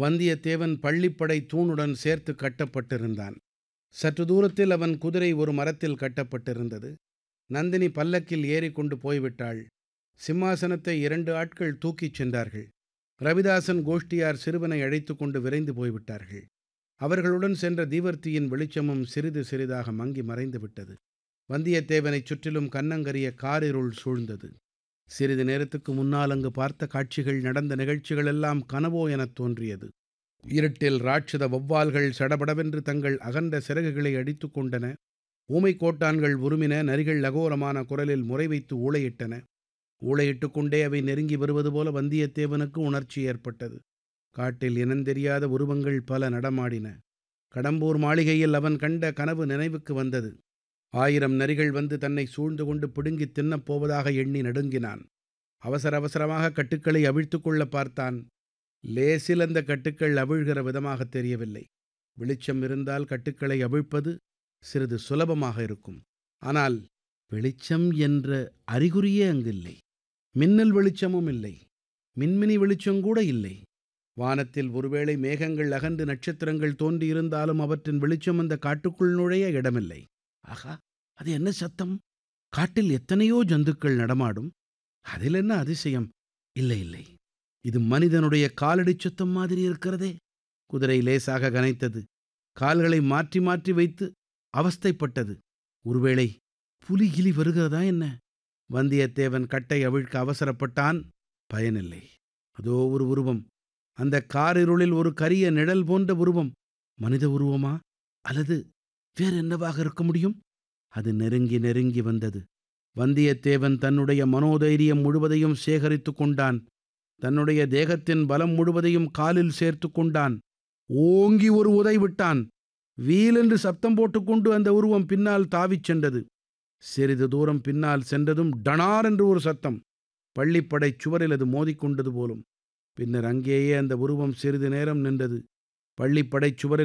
வந்தியத்தேவன் பள்ளிப்படை தூணுடன் சேர்த்து கட்டப்பட்டிருந்தான் சற்று தூரத்தில் அவன் குதிரை ஒரு மரத்தில் கட்டப்பட்டிருந்தது நந்தினி பல்லக்கில் ஏறிக்கொண்டு போய்விட்டாள் சிம்மாசனத்தை இரண்டு ஆட்கள் தூக்கிச் சென்றார்கள் ரவிதாசன் கோஷ்டியார் சிறுவனை அழைத்து கொண்டு விரைந்து போய்விட்டார்கள் அவர்களுடன் சென்ற தீவர்த்தியின் வெளிச்சமும் சிறிது சிறிதாக மங்கி மறைந்து விட்டது வந்தியத்தேவனைச் சுற்றிலும் கன்னங்கரிய காரிருள் சூழ்ந்தது சிறிது நேரத்துக்கு முன்னால் அங்கு பார்த்த காட்சிகள் நடந்த நிகழ்ச்சிகள் எல்லாம் கனவோ எனத் தோன்றியது இருட்டில் ராட்சத வௌவால்கள் சடபடவென்று தங்கள் அகன்ற சிறகுகளை அடித்து கொண்டன ஊமைக் கோட்டான்கள் உருமின நரிகள் அகோரமான குரலில் முறை வைத்து ஊளையிட்டன ஊளையிட்டுக் கொண்டே அவை நெருங்கி வருவது போல வந்தியத்தேவனுக்கு உணர்ச்சி ஏற்பட்டது காட்டில் இனந்தெரியாத உருவங்கள் பல நடமாடின கடம்பூர் மாளிகையில் அவன் கண்ட கனவு நினைவுக்கு வந்தது ஆயிரம் நரிகள் வந்து தன்னை சூழ்ந்து கொண்டு பிடுங்கித் தின்னப் போவதாக எண்ணி நடுங்கினான் அவசர அவசரமாக கட்டுக்களை அவிழ்த்து கொள்ள பார்த்தான் லேசில் அந்த கட்டுக்கள் அவிழ்கிற விதமாக தெரியவில்லை வெளிச்சம் இருந்தால் கட்டுக்களை அவிழ்ப்பது சிறிது சுலபமாக இருக்கும் ஆனால் வெளிச்சம் என்ற அறிகுறியே அங்கில்லை மின்னல் வெளிச்சமும் இல்லை மின்மினி வெளிச்சம் கூட இல்லை வானத்தில் ஒருவேளை மேகங்கள் அகன்று நட்சத்திரங்கள் தோன்றியிருந்தாலும் அவற்றின் வெளிச்சம் அந்த காட்டுக்குள் நுழைய இடமில்லை ஆகா அது என்ன சத்தம் காட்டில் எத்தனையோ ஜந்துக்கள் நடமாடும் அதில் என்ன அதிசயம் இல்லை இல்லை இது மனிதனுடைய காலடி சத்தம் மாதிரி இருக்கிறதே குதிரை லேசாக கனைத்தது கால்களை மாற்றி மாற்றி வைத்து அவஸ்தைப்பட்டது ஒருவேளை புலி கிளி வருகிறதா என்ன வந்தியத்தேவன் கட்டை அவிழ்க்க அவசரப்பட்டான் பயனில்லை அதோ ஒரு உருவம் அந்த காரிருளில் ஒரு கரிய நிழல் போன்ற உருவம் மனித உருவமா அல்லது வேற என்னவாக இருக்க முடியும் அது நெருங்கி நெருங்கி வந்தது வந்தியத்தேவன் தன்னுடைய மனோதைரியம் முழுவதையும் சேகரித்து கொண்டான் தன்னுடைய தேகத்தின் பலம் முழுவதையும் காலில் சேர்த்து கொண்டான் ஓங்கி ஒரு உதை விட்டான் வீலென்று சப்தம் போட்டுக்கொண்டு அந்த உருவம் பின்னால் தாவிச் சென்றது சிறிது தூரம் பின்னால் சென்றதும் டனார் என்று ஒரு சத்தம் பள்ளிப்படைச் சுவரில் அது மோதிக்கொண்டது போலும் பின்னர் அங்கேயே அந்த உருவம் சிறிது நேரம் நின்றது பள்ளிப்படைச் சுவரில்